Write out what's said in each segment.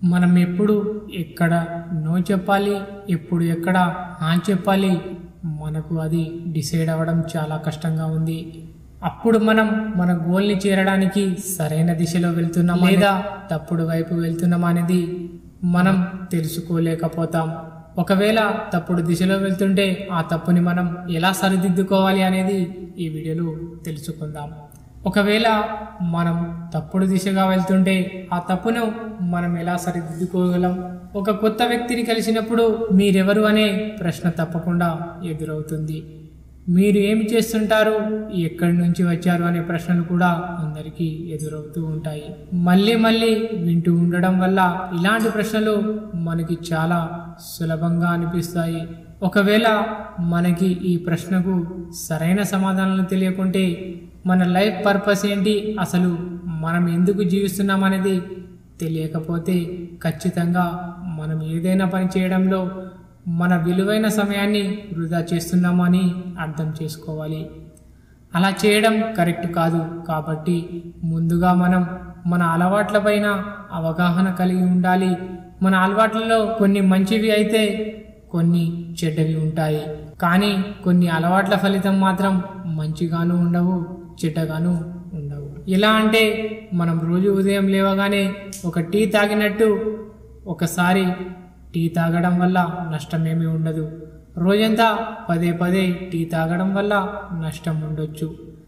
మనం ఎప్పుడు ఎక్కడ నో చెప్పాలి ఎప్పుడు ఎక్కడ ఆ చెప్పాలి మనకు అది డిసైడ్ అవ్వడం చాలా కష్టంగా ఉంది అప్పుడు మనం మన గోల్ని చేరడానికి సరైన దిశలో వెళ్తున్నామా లేదా తప్పుడు వైపు వెళ్తున్నామా అనేది మనం తెలుసుకోలేకపోతాం ఒకవేళ తప్పుడు దిశలో వెళ్తుంటే ఆ తప్పుని మనం ఎలా సరిదిద్దుకోవాలి అనేది ఈ వీడియోలో తెలుసుకుందాం ఒకవేళ మనం తప్పుడు దిశగా వెళ్తుంటే ఆ తప్పును మనం ఎలా సరిదిద్దుకోగలం ఒక కొత్త వ్యక్తిని కలిసినప్పుడు మీరెవరు అనే ప్రశ్న తప్పకుండా ఎదురవుతుంది మీరు ఏమి చేస్తుంటారు ఎక్కడి నుంచి వచ్చారు అనే ప్రశ్నలు కూడా అందరికీ ఎదురవుతూ ఉంటాయి మళ్ళీ మళ్ళీ వింటూ ఉండడం వల్ల ఇలాంటి ప్రశ్నలు మనకి చాలా సులభంగా అనిపిస్తాయి ఒకవేళ మనకి ఈ ప్రశ్నకు సరైన సమాధానాలు తెలియకుంటే మన లైఫ్ పర్పస్ ఏంటి అసలు మనం ఎందుకు జీవిస్తున్నాం అనేది తెలియకపోతే ఖచ్చితంగా మనం ఏదైనా పని చేయడంలో మన విలువైన సమయాన్ని వృధా చేస్తున్నామని అర్థం చేసుకోవాలి అలా చేయడం కరెక్ట్ కాదు కాబట్టి ముందుగా మనం మన అలవాట్లపైన అవగాహన కలిగి ఉండాలి మన అలవాట్లలో కొన్ని మంచివి అయితే కొన్ని చెడ్డవి ఉంటాయి కానీ కొన్ని అలవాట్ల ఫలితం మాత్రం మంచిగాను ఉండవు చెడ్డగాను ఉండవు ఎలా అంటే మనం రోజు ఉదయం లేవగానే ఒక టీ తాగినట్టు ఒకసారి టీ తాగడం వల్ల నష్టమేమీ ఉండదు రోజంతా పదే పదే టీ తాగడం వల్ల నష్టం ఉండొచ్చు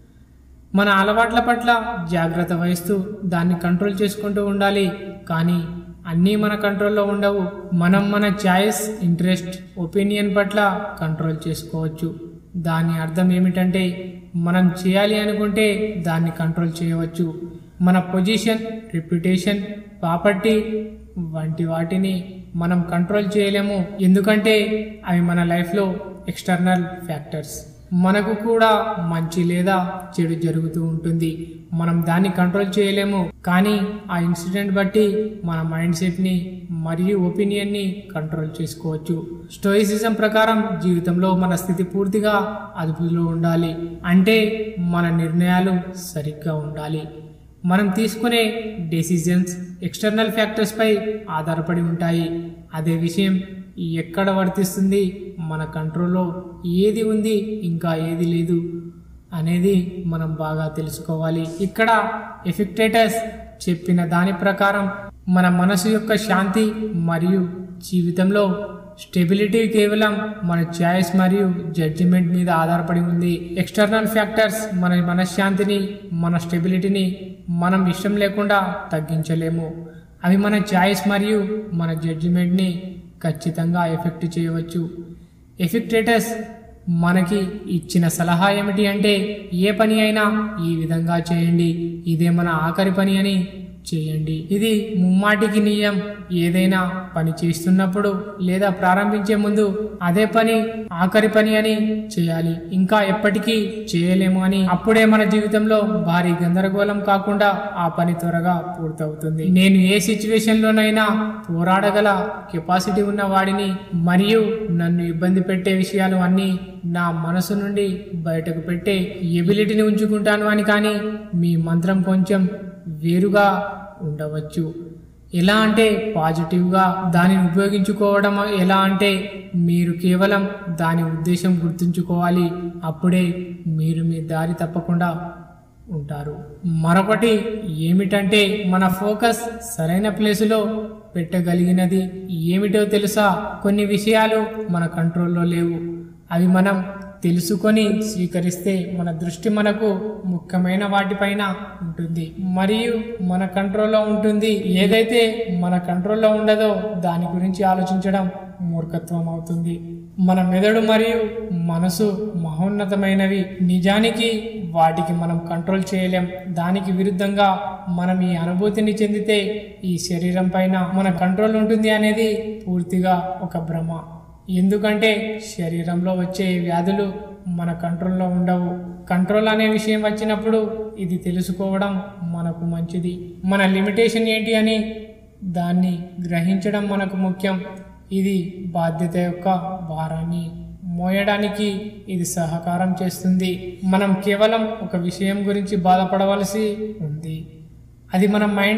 మన అలవాట్ల పట్ల జాగ్రత్త వహిస్తూ దాన్ని కంట్రోల్ చేసుకుంటూ ఉండాలి కానీ అన్నీ మన కంట్రోల్లో ఉండవు మనం మన చాయిస్ ఇంట్రెస్ట్ ఒపీనియన్ పట్ల కంట్రోల్ చేసుకోవచ్చు దాని అర్థం ఏమిటంటే మనం చేయాలి అనుకుంటే దాన్ని కంట్రోల్ చేయవచ్చు మన పొజిషన్ రిప్యుటేషన్ ప్రాపర్టీ వంటి వాటిని మనం కంట్రోల్ చేయలేము ఎందుకంటే అవి మన లైఫ్లో ఎక్స్టర్నల్ ఫ్యాక్టర్స్ మనకు కూడా మంచి లేదా చెడు జరుగుతూ ఉంటుంది మనం దాన్ని కంట్రోల్ చేయలేము కానీ ఆ ఇన్సిడెంట్ బట్టి మన మైండ్ సెట్ని మరియు ఒపీనియన్ని కంట్రోల్ చేసుకోవచ్చు స్టోయిసిజం ప్రకారం జీవితంలో మన స్థితి పూర్తిగా అదుపులో ఉండాలి అంటే మన నిర్ణయాలు సరిగ్గా ఉండాలి మనం తీసుకునే డెసిజన్స్ ఎక్స్టర్నల్ ఫ్యాక్టర్స్పై ఆధారపడి ఉంటాయి అదే విషయం ఎక్కడ వర్తిస్తుంది మన కంట్రోల్లో ఏది ఉంది ఇంకా ఏది లేదు అనేది మనం బాగా తెలుసుకోవాలి ఇక్కడ ఎఫెక్టేటర్స్ చెప్పిన దాని ప్రకారం మన మనసు యొక్క శాంతి మరియు జీవితంలో స్టెబిలిటీ కేవలం మన చాయిస్ మరియు జడ్జిమెంట్ మీద ఆధారపడి ఉంది ఎక్స్టర్నల్ ఫ్యాక్టర్స్ మన మనశ్శాంతిని మన స్టెబిలిటీని మనం ఇష్టం లేకుండా తగ్గించలేము అవి మన చాయిస్ మరియు మన జడ్జిమెంట్ని ఖచ్చితంగా ఎఫెక్ట్ చేయవచ్చు ఎఫెక్టేటర్స్ మనకి ఇచ్చిన సలహా ఏమిటి అంటే ఏ పని అయినా ఈ విధంగా చేయండి ఇదే మన ఆఖరి పని అని చేయండి ఇది ముమ్మాటికి నియం ఏదైనా పని చేస్తున్నప్పుడు లేదా ప్రారంభించే ముందు అదే పని ఆఖరి పని అని చేయాలి ఇంకా ఎప్పటికీ చేయలేము అని అప్పుడే మన జీవితంలో భారీ గందరగోళం కాకుండా ఆ పని త్వరగా పూర్తవుతుంది నేను ఏ సిచ్యువేషన్ లోనైనా పోరాడగల కెపాసిటీ ఉన్న వాడిని మరియు నన్ను ఇబ్బంది పెట్టే విషయాలు అన్నీ నా మనసు నుండి బయటకు పెట్టే ఎబిలిటీని ఉంచుకుంటాను అని కానీ మీ మంత్రం కొంచెం వేరుగా ఉండవచ్చు ఎలా అంటే పాజిటివ్గా దానిని ఉపయోగించుకోవడం ఎలా అంటే మీరు కేవలం దాని ఉద్దేశం గుర్తుంచుకోవాలి అప్పుడే మీరు మీ దారి తప్పకుండా ఉంటారు మరొకటి ఏమిటంటే మన ఫోకస్ సరైన ప్లేసులో పెట్టగలిగినది ఏమిటో తెలుసా కొన్ని విషయాలు మన కంట్రోల్లో లేవు అవి మనం తెలుసుకొని స్వీకరిస్తే మన దృష్టి మనకు ముఖ్యమైన వాటిపైన ఉంటుంది మరియు మన కంట్రోల్లో ఉంటుంది ఏదైతే మన కంట్రోల్లో ఉండదో దాని గురించి ఆలోచించడం మూర్ఖత్వం అవుతుంది మన మెదడు మరియు మనసు మహోన్నతమైనవి నిజానికి వాటికి మనం కంట్రోల్ చేయలేం దానికి విరుద్ధంగా మనం ఈ అనుభూతిని చెందితే ఈ శరీరం పైన మన కంట్రోల్ ఉంటుంది అనేది పూర్తిగా ఒక భ్రమ ఎందుకంటే శరీరంలో వచ్చే వ్యాధులు మన కంట్రోల్లో ఉండవు కంట్రోల్ అనే విషయం వచ్చినప్పుడు ఇది తెలుసుకోవడం మనకు మంచిది మన లిమిటేషన్ ఏంటి అని దాన్ని గ్రహించడం మనకు ముఖ్యం ఇది బాధ్యత యొక్క భారాన్ని మోయడానికి ఇది సహకారం చేస్తుంది మనం కేవలం ఒక విషయం గురించి బాధపడవలసి ఉంది అది మన మైండ్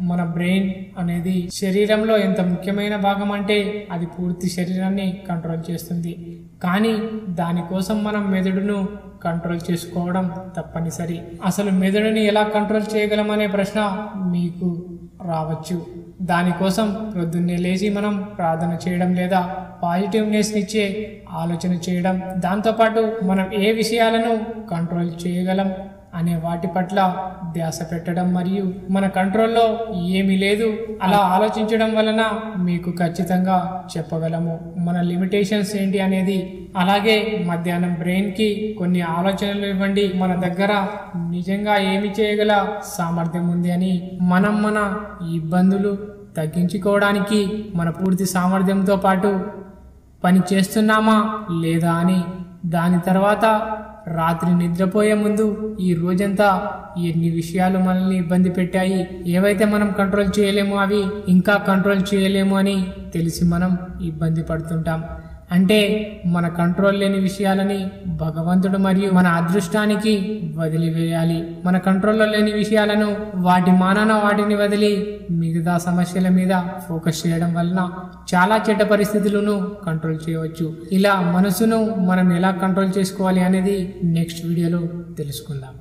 మన బ్రెయిన్ అనేది శరీరంలో ఎంత ముఖ్యమైన భాగం అంటే అది పూర్తి శరీరాన్ని కంట్రోల్ చేస్తుంది కానీ దానికోసం మనం మెదడును కంట్రోల్ చేసుకోవడం తప్పనిసరి అసలు మెదడుని ఎలా కంట్రోల్ చేయగలమనే ప్రశ్న మీకు రావచ్చు దానికోసం ప్రొద్దున్నే లేచి మనం ప్రార్థన చేయడం లేదా పాజిటివ్నెస్ ఇచ్చే ఆలోచన చేయడం దాంతోపాటు మనం ఏ విషయాలను కంట్రోల్ చేయగలం అనే వాటి పట్ల ధ్యాస పెట్టడం మరియు మన కంట్రోల్లో ఏమీ లేదు అలా ఆలోచించడం వలన మీకు ఖచ్చితంగా చెప్పగలము మన లిమిటేషన్స్ ఏంటి అనేది అలాగే మధ్యాహ్నం బ్రెయిన్కి కొన్ని ఆలోచనలు ఇవ్వండి మన దగ్గర నిజంగా ఏమి చేయగల సామర్థ్యం ఉంది అని మనం మన ఇబ్బందులు తగ్గించుకోవడానికి మన పూర్తి సామర్థ్యంతో పాటు పని చేస్తున్నామా లేదా అని దాని తర్వాత రాత్రి నిద్రపోయే ముందు ఈ రోజంతా ఎన్ని విషయాలు మనల్ని ఇబ్బంది పెట్టాయి ఏవైతే మనం కంట్రోల్ చేయలేమో అవి ఇంకా కంట్రోల్ చేయలేము అని తెలిసి మనం ఇబ్బంది పడుతుంటాం అంటే మన కంట్రోల్ లేని విషయాలని భగవంతుడు మరియు మన అదృష్టానికి వదిలివేయాలి మన కంట్రోల్లో లేని విషయాలను వాటి మానాన వాటిని వదిలి మిగతా సమస్యల మీద ఫోకస్ చేయడం వలన చాలా చెడ్డ పరిస్థితులను కంట్రోల్ చేయవచ్చు ఇలా మనసును మనం ఎలా కంట్రోల్ చేసుకోవాలి అనేది నెక్స్ట్ వీడియోలో తెలుసుకుందాం